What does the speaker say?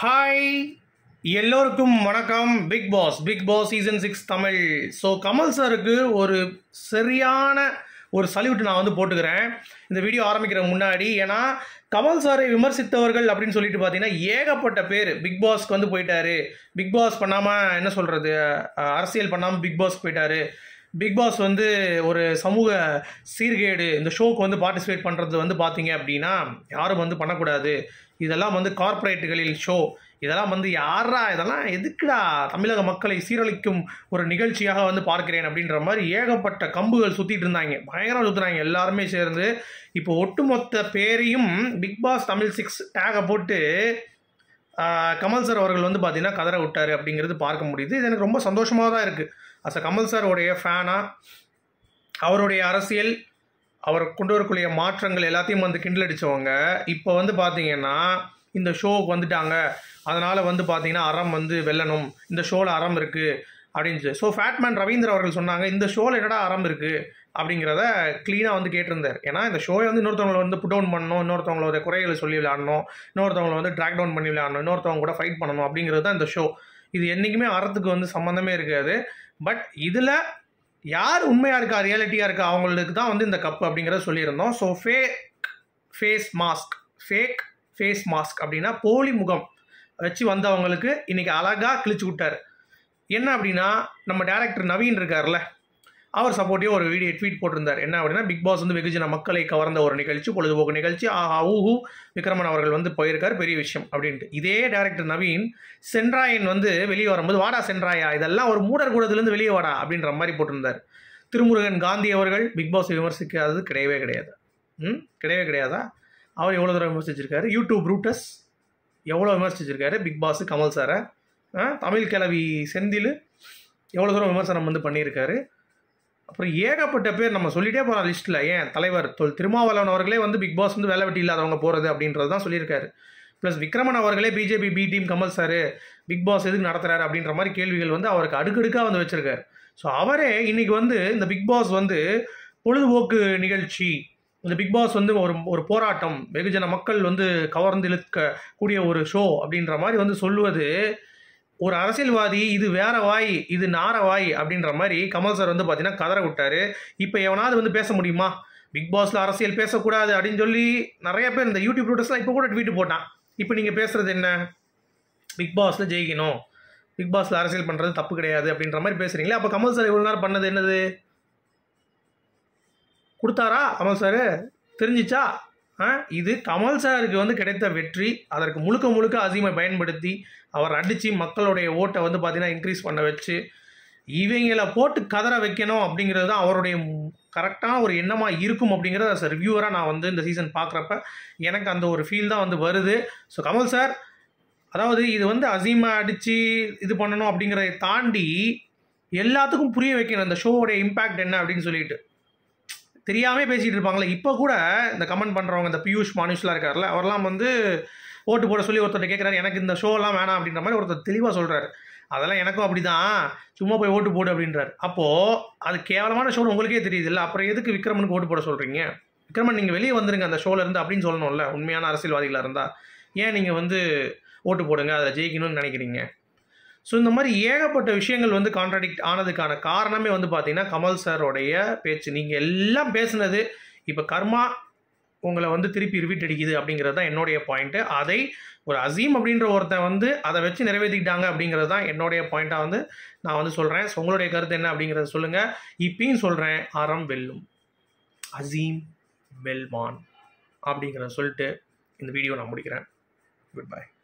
hi எல்லோருக்கும் வணக்கம் Bigg Boss Bigg Boss season six Tamil so Kamal சாருக்கு ஒரு சரியான ஒரு சல்யூட் நான் வந்து போட்டுக்கிறேன் இந்த வீடியோ ஆரம்பிக்கிற முன்னாடி ஏன்னா கமல் சாரை விமர்சித்தவர்கள் அப்படின்னு சொல்லிட்டு பார்த்தீங்கன்னா ஏகப்பட்ட பேர் பிக் பாஸ்க்கு வந்து போயிட்டாரு பிக் பாஸ் பண்ணாமல் என்ன சொல்கிறது அரசியல் பண்ணாமல் பிக் பாஸ் போயிட்டாரு பிக் பாஸ் வந்து ஒரு சமூக சீர்கேடு இந்த ஷோக்கு வந்து பார்ட்டிசிபேட் பண்ணுறது வந்து பார்த்தீங்க அப்படின்னா யாரும் வந்து பண்ணக்கூடாது இதெல்லாம் வந்து கார்ப்பரேட்டுகளில் ஷோ இதெல்லாம் வந்து யாரா இதெல்லாம் எதுக்குடா தமிழக மக்களை சீரழிக்கும் ஒரு நிகழ்ச்சியாக வந்து பார்க்கிறேன் அப்படின்ற மாதிரி ஏகப்பட்ட கம்புகள் சுற்றிட்டு இருந்தாங்க பயங்கரம் சுற்றுனாங்க எல்லாருமே சேர்ந்து இப்போ ஒட்டுமொத்த பேரையும் பிக் பாஸ் தமிழ் சிக்ஸ் டேகை போட்டு ஆஹ், கமல் சார் அவர்கள் வந்து பார்த்தீங்கன்னா கதற விட்டாரு அப்படிங்கிறது பார்க்க முடியுது இது எனக்கு ரொம்ப சந்தோஷமாக தான் இருக்குது அஸ் அ கமல் சாரோடைய ஃபேனாக அவருடைய அரசியல் அவர் கொண்டு வரக்கூடிய மாற்றங்கள் எல்லாத்தையும் வந்து கிண்டல் அடித்தவங்க இப்போ வந்து பார்த்தீங்கன்னா இந்த ஷோவுக்கு வந்துட்டாங்க அதனால் வந்து பார்த்தீங்கன்னா அறம் வந்து வெல்லணும் இந்த ஷோவில் அறம் இருக்குது அப்படின்னு ஸோ ஃபேட்மேன் ரவீந்திர அவர்கள் சொன்னாங்க இந்த ஷோவில் என்னடா அறம் இருக்குது அப்படிங்கிறத க்ளீனாக வந்து கேட்டிருந்தார் ஏன்னா இந்த ஷோவை வந்து இன்னொருத்தவங்களை வந்து புட் டவுன் பண்ணணும் இன்னொருத்தவங்களோட குறைகளை சொல்லி விளையாடணும் இன்னொருத்தவங்களை வந்து ட்ராக் டவுன் பண்ணி விளையாடணும் இன்னொருத்தவங்க கூட ஃபைட் பண்ணணும் அப்படிங்கிறது தான் இந்த ஷோ இது என்றைக்குமே அறத்துக்கு வந்து சம்மந்தமே இருக்காது பட் இதில் யார் உண்மையாக இருக்கா ரியாலிட்டியாக இருக்கா அவங்களுக்கு தான் வந்து இந்த கப் அப்படிங்கிறத சொல்லியிருந்தோம் so fake face mask fake face mask அப்படின்னா போலி முகம் வச்சு வந்தவங்களுக்கு இன்னைக்கு அழகாக கிழிச்சு விட்டார் என்ன அப்படின்னா நம்ம டேரக்டர் நவீன் இருக்கார்ல அவர் சப்போர்ட்டிவாக ஒரு வீடியோ ட்வீட் போட்டிருந்தார் என்ன அப்படின்னா பிக் பாஸ் வந்து வெகுஜன மக்களை கவர்ந்த ஒரு நிகழ்ச்சி பொழுதுபோக்கு நிகழ்ச்சி ஆஹா ஊஹு விக்ரமன் அவர்கள் வந்து போயிருக்கார் பெரிய விஷயம் அப்படின்ட்டு இதே டேரக்டர் நவீன் சென்ட்ராயன் வந்து வெளியே வரும்போது வாடா சென்ட்ராயா இதெல்லாம் ஒரு மூடர் கூடத்துலேருந்து வெளியே வாடா அப்படின்ற மாதிரி போட்டிருந்தார் திருமுருகன் காந்தி அவர்கள் பிக் பாஸ் விமர்சிக்காதது கிடையவே கிடையாது ம் கிடையவே கிடையாதா அவர் எவ்வளோ தூரம் விமர்சிச்சிருக்காரு யூடியூப் ரூட்டஸ் எவ்வளோ விமர்சிச்சிருக்காரு பிக் பாஸ் கமல் சாரை ஆ, தமிழ் கிழவி செந்தில் எவ்வளோ தூரம் விமர்சனம் வந்து பண்ணியிருக்காரு அப்புறம் ஏகப்பட்ட பேர் நம்ம சொல்லிட்டே போகிறோம் லிஸ்ட்டில் ஏன் தலைவர் தொல் திருமாவளவன் அவர்களே வந்து பிக் பாஸ் வந்து வேலை வெட்டி இல்லாதவங்க போகிறது அப்படின்றது தான் சொல்லியிருக்காரு ப்ளஸ் விக்ரமன் அவர்களே BJP B team Kamal sir Bigg Boss எதுக்கு நடத்துறாரு அப்படின்ற மாதிரி கேள்விகள் வந்து அவருக்கு அடுக்கடுக்காக வந்து வச்சிருக்காரு ஸோ அவரே இன்னைக்கு வந்து இந்த பிக் பாஸ் வந்து பொழுதுபோக்கு நிகழ்ச்சி இந்த பிக் பாஸ் வந்து ஒரு ஒரு போராட்டம் வெகுஜன மக்கள் வந்து கவர்ந்து இழுக்க கூடிய ஒரு ஷோ அப்படின்ற மாதிரி வந்து சொல்லுவது ஒரு அரசியல்வாதி இது வேற வாய் இது நார வாய் அப்படின்ற மாதிரி கமல் சார் வந்து பார்த்தீங்கன்னா கதற விட்டாரு இப்போ எவனாவது வந்து பேச முடியுமா பிக் பாஸ்ல அரசியல் பேசக்கூடாது அப்படின்னு சொல்லி நிறைய பேர் இந்த யூடியூப் ப்ரூட்டர்ஸ்லாம் இப்போ கூட ட்வீட் போட்டான் இப்போ நீங்கள் பேசுறது என்ன பிக் பாஸ்ல ஜெயிக்கணும் பிக் பாஸ்ல அரசியல் பண்ணுறது தப்பு கிடையாது அப்படின்ற மாதிரி பேசுறீங்களே அப்போ கமல் சார் இவ்வளோ நேரம் பண்ணது என்னது கொடுத்தாரா கமல் சார் தெரிஞ்சிச்சா ஆ இது கமல் சாருக்கு வந்து கிடைத்த வெற்றி அதற்கு முழுக்க முழுக்க அசீமை பயன்படுத்தி அவர் அடித்து மக்களுடைய ஓட்டை வந்து பார்த்தீங்கன்னா இன்க்ரீஸ் பண்ண வச்சு இவங்களை போட்டு கதற வைக்கணும் அப்படிங்கிறது தான் அவருடைய கரெக்டான ஒரு எண்ணமாக இருக்கும் அப்படிங்கிறத as a ரிவ்யூவராக நான் வந்து இந்த சீசன் பார்க்குறப்ப எனக்கு அந்த ஒரு ஃபீல் தான் வந்து வருது ஸோ கமல் சார் அதாவது இது வந்து அசீமை அடித்து இது பண்ணணும் அப்படிங்கிறதை தாண்டி எல்லாத்துக்கும் புரிய வைக்கணும் இந்த ஷோவோடைய இம்பேக்ட் என்ன அப்படின்னு சொல்லிட்டு தெரியாமல் பேசிகிட்டு இருப்பாங்களே இப்போ கூட இந்த கமெண்ட் பண்ணுறவங்க இந்த பியூஷ் மானுஷ்லாம் இருக்கார்ல அவர்லாம் வந்து ஓட்டு போட சொல்லி ஒருத்தர் கேட்குறாரு எனக்கு இந்த ஷோலாம் வேணாம் அப்படின்ற மாதிரி ஒருத்தர் தெளிவாக சொல்கிறாரு அதெல்லாம் எனக்கும் அப்படி தான் சும்மா போய் ஓட்டு போடு அப்படின்றாரு அப்போது அது கேவலமான ஷோ உங்களுக்கே தெரியுது இல்லை அப்புறம் எதுக்கு விக்ரமனுக்கு ஓட்டு போட சொல்கிறீங்க விக்ரமன் நீங்கள் வெளியே வந்துருங்க அந்த ஷோல இருந்து அப்படின்னு சொல்லணும்ல உண்மையான அரசியல்வாதிகளாக இருந்தால் ஏன் நீங்கள் வந்து ஓட்டு போடுங்க அதில் ஜெயிக்கணும்னு நினைக்கிறீங்க ஸோ இந்த மாதிரி ஏகப்பட்ட விஷயங்கள் வந்து கான்ட்ராடிக்ட் ஆனதுக்கான காரணமே வந்து பார்த்தீங்கன்னா கமல் சாரோடைய பேச்சு நீங்கள் எல்லாம் பேசுனது இப்போ கர்மா உங்களை வந்து திருப்பி ரிப்பீட் அடிக்குது அப்படிங்கிறது தான் என்னுடைய பாயிண்ட்டு அதை ஒரு அசீம் அப்படின்ற ஒருத்தன் வந்து அதை வச்சு நிறைவேற்றிக்கிட்டாங்க அப்படிங்கிறது தான் என்னுடைய பாயிண்ட்டாக வந்து நான் வந்து சொல்கிறேன் ஸோ உங்களுடைய கருத்து என்ன அப்படிங்கிறத சொல்லுங்கள் இப்பயும் சொல்கிறேன் அறம் வெல்லும் அசீம் வெல்வான் அப்படிங்கிறத சொல்லிட்டு இந்த வீடியோ நான் முடிக்கிறேன் குட் பை